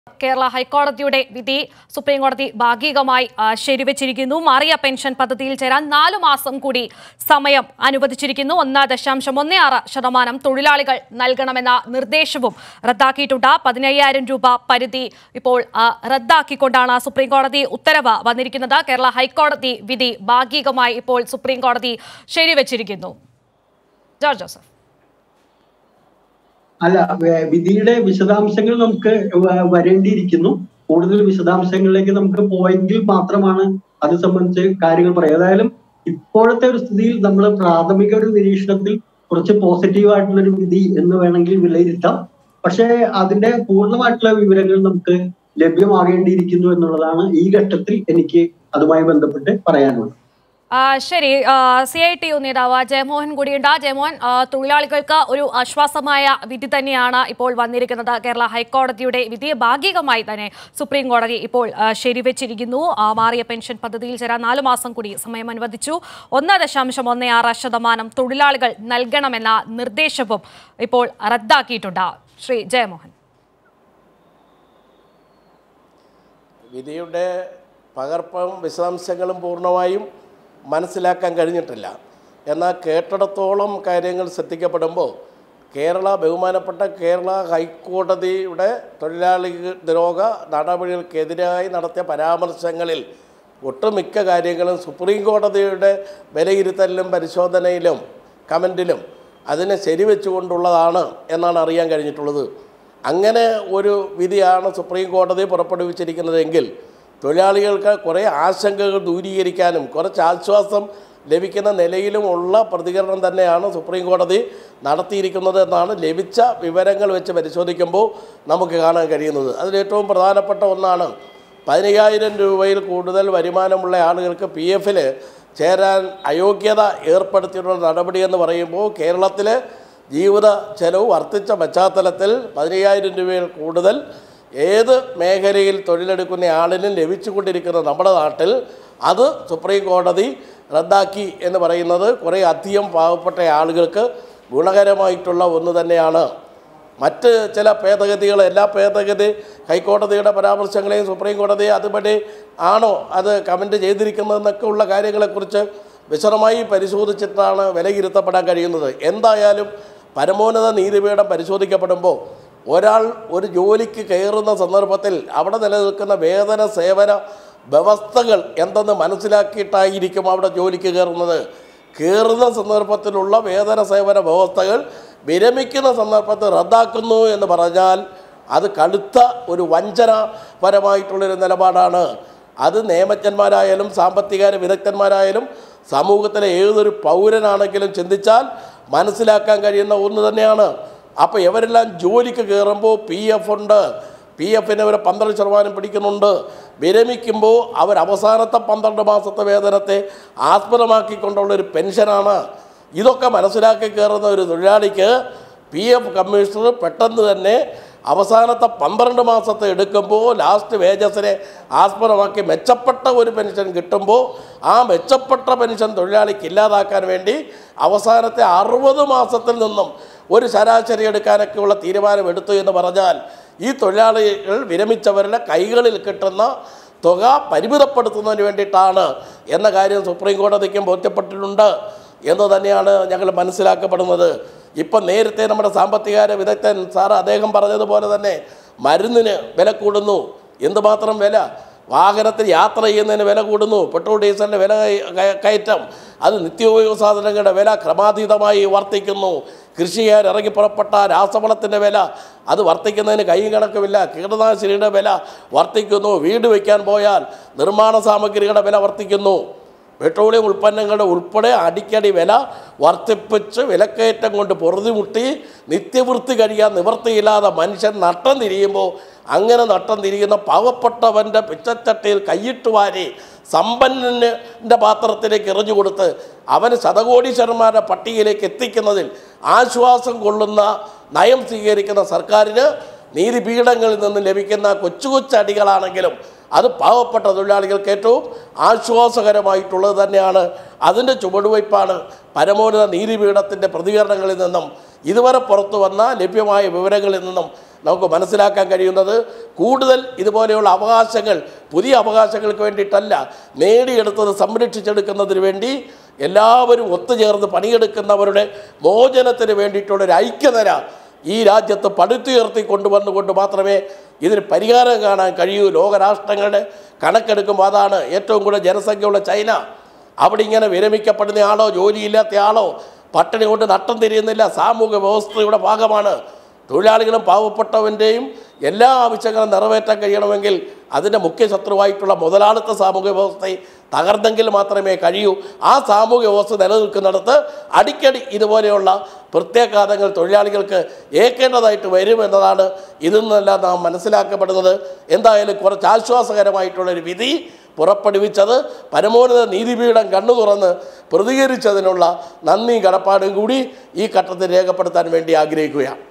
കേരള ഹൈക്കോടതിയുടെ വിധി സുപ്രീം കോടതി ഭാഗികമായി ആ, ശരിവച്ചിരിക്കുന്നു മാറിയ പെൻഷൻ പദ്ധതിയിൽ ചേരാൻ നാലു മാസം കൂടി സമയം അനുവദിച്ചിരിക്കുന്നു ഒന്ന് ദശാംശം ഒന്ന് ആറ് ശതമാനം തൊഴിലാളികൾ നൽകണമെന്ന നിർദ്ദേശവും റദ്ദാക്കിയിട്ടുണ്ട് പതിനയ്യായിരം രൂപ പരിധി ഇപ്പോൾ ആ, റദ്ദാക്കിക്കൊണ്ടാണ് സുപ്രീം കോടതി ഉത്തരവ് വന്നിരിക്കുന്നത് കേരള ഹൈക്കോടതി വിധി ഭാഗികമായി ഇപ്പോൾ സുപ്രീം കോടതി ശരിവച്ചിരിക്കുന്നു ജോർജ് ജോസഫ് അല്ല വേ- വിധിയുടെ വിശദാംശങ്ങൾ നമുക്ക് വ- വരേണ്ടിയിരിക്കുന്നു കൂടുതൽ വിശദാംശങ്ങളിലേക്ക് നമുക്ക് പോയെങ്കിൽ മാത്രമാണ് അത് സംബന്ധിച്ച് കാര്യങ്ങൾ പറയാം ഏതായാലും ഇപ്പോഴത്തെ ഒരു സ്ഥിതിയിൽ നമ്മൾ പ്രാഥമിക ഒരു നിരീക്ഷണത്തിൽ കുറച്ച് പോസിറ്റീവ് ആയിട്ടുള്ള ഒരു വിധി എന്ന് വേണമെങ്കിൽ വിലയിരുത്താം പക്ഷേ അതിന്റെ പൂർണ്ണമായിട്ടുള്ള വിവരങ്ങൾ നമുക്ക് ലഭ്യമാകേണ്ടിയിരിക്കുന്നു എന്നുള്ളതാണ് ഈ ഘട്ടത്തിൽ എനിക്ക് അതുമായി ബന്ധപ്പെട്ട് പറയാനുള്ളത് ആ, ശരി സി ഐ ടി യു നേതാവ് ജയമോഹൻ കൂടിയുണ്ട് ജയമോഹൻ ആ, തൊഴിലാളികൾക്ക് ഒരു ആശ്വാസമായ വിധി തന്നെയാണ് ഇപ്പോൾ വന്നിരിക്കുന്നത് കേരള ഹൈക്കോടതിയുടെ വിധി ഭാഗികമായി തന്നെ സുപ്രീം കോടതി ഇപ്പോൾ ആ, ശരിവെച്ചിരിക്കുന്നു ആ, മാറിയ പെൻഷൻ പദ്ധതിയിൽ ചേരാൻ നാലു മാസം കൂടി സമയം അനുവദിച്ചു ഒന്ന് ദശാംശം ഒന്ന് ആറ് ശതമാനം തൊഴിലാളികൾ നൽകണമെന്ന നിർദ്ദേശവും ഇപ്പോൾ റദ്ദാക്കിയിട്ടുണ്ട് ശ്രീ ജയമോഹൻ വിധിയുടെ പകർപ്പും വിശദാംശങ്ങളും പൂർണ്ണമായും മനസ്സിലാക്കാൻ കഴിഞ്ഞിട്ടില്ല എന്നാൽ കേട്ടിടത്തോളം കാര്യങ്ങൾ ശ്രദ്ധിക്കപ്പെടുമ്പോൾ കേരള ബഹുമാനപ്പെട്ട കേരള ഹൈക്കോടതിയുടെ തൊഴിലാളി ദ്രോഹ നടപടികൾക്കെതിരായി നടത്തിയ പരാമർശങ്ങളിൽ ഒട്ടുമിക്ക കാര്യങ്ങളും സുപ്രീം കോടതിയുടെ വിലയിരുത്തലിലും പരിശോധനയിലും കമൻറ്റിലും അതിനെ ശരിവെച്ചുകൊണ്ടുള്ളതാണ് എന്നാണ് അറിയാൻ കഴിഞ്ഞിട്ടുള്ളത് അങ്ങനെ ഒരു വിധിയാണ് സുപ്രീം കോടതി പുറപ്പെടുവിച്ചിരിക്കുന്നതെങ്കിൽ തൊഴിലാളികൾക്ക് കുറേ ആശങ്കകൾ ദൂരീകരിക്കാനും കുറച്ച് ആശ്വാസം ലഭിക്കുന്ന നിലയിലുമുള്ള പ്രതികരണം തന്നെയാണ് സുപ്രീം കോടതി നടത്തിയിരിക്കുന്നത് എന്നാണ് ലഭിച്ച വിവരങ്ങൾ വെച്ച് പരിശോധിക്കുമ്പോൾ നമുക്ക് കാണാൻ കഴിയുന്നത് അതിൽ ഏറ്റവും പ്രധാനപ്പെട്ട ഒന്നാണ് പതിനയ്യായിരം രൂപയിൽ കൂടുതൽ വരുമാനമുള്ള ആളുകൾക്ക് പി എഫിൽ ചേരാൻ അയോഗ്യത ഏർപ്പെടുത്തിയിട്ടുള്ള നടപടി എന്ന് പറയുമ്പോൾ കേരളത്തിൽ ജീവിത ചെലവ് വർദ്ധിച്ച പശ്ചാത്തലത്തിൽ പതിനയ്യായിരം രൂപയിൽ കൂടുതൽ ഏത് മേഖലയിൽ തൊഴിലെടുക്കുന്ന ആളിനും ലഭിച്ചുകൊണ്ടിരിക്കുന്ന നമ്മുടെ നാട്ടിൽ അത് സുപ്രീം കോടതി റദ്ദാക്കി എന്ന് പറയുന്നത് കുറേ അധികം പാവപ്പെട്ട ആളുകൾക്ക് ഗുണകരമായിട്ടുള്ള ഒന്ന് തന്നെയാണ് മറ്റ് ചില ഭേദഗതികൾ എല്ലാ ഭേദഗതി ഹൈക്കോടതിയുടെ പരാമർശങ്ങളെയും സുപ്രീം കോടതി അതുപടി ആണോ അത് കമൻറ്റ് ചെയ്തിരിക്കുന്നതെന്നൊക്കെ ഉള്ള കാര്യങ്ങളെക്കുറിച്ച് വിശദമായി പരിശോധിച്ചിട്ടാണ് വിലയിരുത്തപ്പെടാൻ കഴിയുന്നത് എന്തായാലും പരമോന്നത നീതിപീഠം പരിശോധിക്കപ്പെടുമ്പോൾ ഒരാൾ ഒരു ജോലിക്ക് കയറുന്ന സന്ദർഭത്തിൽ അവിടെ നിലനിൽക്കുന്ന വേതന സേവന വ്യവസ്ഥകൾ എന്തെന്ന് മനസ്സിലാക്കിയിട്ടായിരിക്കും അവിടെ ജോലിക്ക് കയറുന്നത് കയറുന്ന സന്ദർഭത്തിലുള്ള വേതന സേവന വ്യവസ്ഥകൾ വിരമിക്കുന്ന സന്ദർഭത്തിൽ റദ്ദാക്കുന്നു എന്ന് പറഞ്ഞാൽ അത് കടുത്ത ഒരു വഞ്ചനപരമായിട്ടുള്ളൊരു നിലപാടാണ് അത് നിയമജ്ഞന്മാരായാലും സാമ്പത്തിക വിദഗ്ധന്മാരായാലും സമൂഹത്തിലെ ഏതൊരു പൗരനാണെങ്കിലും ചിന്തിച്ചാൽ മനസ്സിലാക്കാൻ കഴിയുന്ന ഒന്ന് തന്നെയാണ് അപ്പോൾ ഇവരെല്ലാം ജോലിക്ക് കയറുമ്പോൾ പി എഫ് ഉണ്ട് പി എഫിന് അവർ പന്ത്രണ്ട് ശതമാനം പിടിക്കുന്നുണ്ട് വിരമിക്കുമ്പോൾ അവർ അവസാനത്തെ പന്ത്രണ്ട് മാസത്തെ വേതനത്തെ ആസ്പദമാക്കിക്കൊണ്ടുള്ള ഒരു പെൻഷനാണ് ഇതൊക്കെ മനസ്സിലാക്കി കയറുന്ന ഒരു തൊഴിലാളിക്ക് പി എഫ് കമ്മീഷണർ പെട്ടെന്ന് തന്നെ അവസാനത്തെ പന്ത്രണ്ട് മാസത്തെ എടുക്കുമ്പോൾ ലാസ്റ്റ് വേജസിനെ ആസ്പദമാക്കി മെച്ചപ്പെട്ട ഒരു പെൻഷൻ കിട്ടുമ്പോൾ ആ മെച്ചപ്പെട്ട പെൻഷൻ തൊഴിലാളിക്ക് ഇല്ലാതാക്കാൻ വേണ്ടി അവസാനത്തെ അറുപത് മാസത്തിൽ നിന്നും ഒരു ശരാശരി എടുക്കാനൊക്കെ ഉള്ള തീരുമാനം എടുത്തു എന്ന് പറഞ്ഞാൽ ഈ തൊഴിലാളികൾ വിരമിച്ചവരുടെ കൈകളിൽ കിട്ടുന്ന തുക പരിമിതപ്പെടുത്തുന്നതിന് വേണ്ടിയിട്ടാണ് എന്ന കാര്യം സുപ്രീം കോടതിക്കും ബോധ്യപ്പെട്ടിട്ടുണ്ട് എന്ന് തന്നെയാണ് ഞങ്ങൾ മനസ്സിലാക്കപ്പെടുന്നത് ഇപ്പം നേരത്തെ നമ്മുടെ സാമ്പത്തിക വിദഗ്ധൻ സാർ അദ്ദേഹം പറഞ്ഞതുപോലെ തന്നെ മരുന്നിന് വില കൂടുന്നു എന്തുമാത്രം വില വാഹനത്തിൽ യാത്ര ചെയ്യുന്നതിന് വില കൂടുന്നു പെട്രോൾ ഡീസലിൻ്റെ വില കയ- കയ- കയറ്റം അത് നിത്യോപയോഗ സാധനങ്ങളുടെ വില ക്രമാതീതമായി വർദ്ധിക്കുന്നു കൃഷിക്കാർ ഇറങ്ങി പുറപ്പെട്ട രാസവളത്തിൻ്റെ വില അത് വർദ്ധിക്കുന്നതിന് കൈ കണക്കുമില്ല കീടനാശിനിയുടെ വില വർദ്ധിക്കുന്നു വീട് വയ്ക്കാൻ പോയാൽ നിർമ്മാണ സാമഗ്രികളുടെ വില വർദ്ധിക്കുന്നു പെട്രോളിയം ഉൽപ്പന്നങ്ങളുടെ ഉൾപ്പെടെ അടിക്കടി വില വർദ്ധിപ്പിച്ച് വിലക്കയറ്റം കൊണ്ട് പൊറുതിമുട്ടി നിത്യവൃത്തി കഴിയാൻ നിവൃത്തിയില്ലാതെ മനുഷ്യൻ നട്ടം തിരിയുമ്പോൾ അങ്ങനെ നട്ടം തിരിയുന്ന പാവപ്പെട്ടവൻ്റെ പിച്ചച്ചട്ടയിൽ കൈയിട്ട് വാരി സമ്പന്നൻ്റെ പാത്രത്തിലേക്ക് എറിഞ്ഞു കൊടുത്ത് അവന് ശതകോടീശ്വരന്മാരുടെ പട്ടികയിലേക്ക് എത്തിക്കുന്നതിൽ ആശ്വാസം കൊള്ളുന്ന നയം സ്വീകരിക്കുന്ന സർക്കാരിന് നീതിപീഠങ്ങളിൽ നിന്ന് ലഭിക്കുന്ന കൊച്ചു കൊച്ചടികളാണെങ്കിലും അത് പാവപ്പെട്ട തൊഴിലാളികൾക്ക് ഏറ്റവും ആശ്വാസകരമായിട്ടുള്ളത് തന്നെയാണ് അതിൻ്റെ ചുവടുവയ്പ്പാണ് പരമോന്നത നീതിപീഠത്തിൻ്റെ പ്രതികരണങ്ങളിൽ നിന്നും ഇതുവരെ പുറത്തു വന്ന ലഭ്യമായ വിവരങ്ങളിൽ നിന്നും നമുക്ക് മനസ്സിലാക്കാൻ കഴിയുന്നത് കൂടുതൽ ഇതുപോലെയുള്ള അവകാശങ്ങൾ പുതിയ അവകാശങ്ങൾക്ക് വേണ്ടിയിട്ടല്ല നേടിയെടുത്തത് സംരക്ഷിച്ചെടുക്കുന്നതിന് വേണ്ടി എല്ലാവരും ഒത്തുചേർന്ന് പണിയെടുക്കുന്നവരുടെ മോചനത്തിന് വേണ്ടിയിട്ടുള്ളൊരു ഐക്യതര ഈ രാജ്യത്ത് പടുത്തുയർത്തി കൊണ്ടുവന്നുകൊണ്ട് മാത്രമേ ഇതിന് പരിഹാരം കാണാൻ കഴിയൂ ലോകരാഷ്ട്രങ്ങളുടെ കണക്കെടുക്കുമ്പോൾ അതാണ് ഏറ്റവും കൂടുതൽ ജനസംഖ്യയുള്ള ചൈന അവിടെ ഇങ്ങനെ വിരമിക്കപ്പെടുന്ന ആളോ ജോലിയില്ലാത്ത ആളോ പട്ടിണി കൊണ്ട് നട്ടം തിരിയുന്നില്ല സാമൂഹ്യ വ്യവസ്ഥയുടെ ഭാഗമാണ് തൊഴിലാളികളും പാവപ്പെട്ടവൻ്റെയും എല്ലാ ആവശ്യങ്ങളും നിറവേറ്റാൻ കഴിയണമെങ്കിൽ അതിൻ്റെ മുഖ്യ ശത്രുവായിട്ടുള്ള മുതലാളിത്ത സാമൂഹ്യ വ്യവസ്ഥയെ തകർന്നെങ്കിൽ മാത്രമേ കഴിയൂ ആ സാമൂഹ്യ വ്യവസ്ഥ നിലനിൽക്കുന്നിടത്ത് അടിക്കടി ഇതുപോലെയുള്ള പ്രത്യാഘാതങ്ങൾ തൊഴിലാളികൾക്ക് ഏൽക്കേണ്ടതായിട്ട് വരുമെന്നതാണ് ഇതിൽ നിന്നെല്ലാം നാം മനസ്സിലാക്കപ്പെടുന്നത് എന്തായാലും കുറച്ച് ആശ്വാസകരമായിട്ടുള്ളൊരു വിധി പുറപ്പെടുവിച്ചത് പരമോന്നത നീതിപീഠം കണ്ണു തുറന്ന് പ്രതികരിച്ചതിനുള്ള നന്ദി കടപ്പാടും കൂടി ഈ ഘട്ടത്തിൽ രേഖപ്പെടുത്താൻ വേണ്ടി ആഗ്രഹിക്കുകയാണ്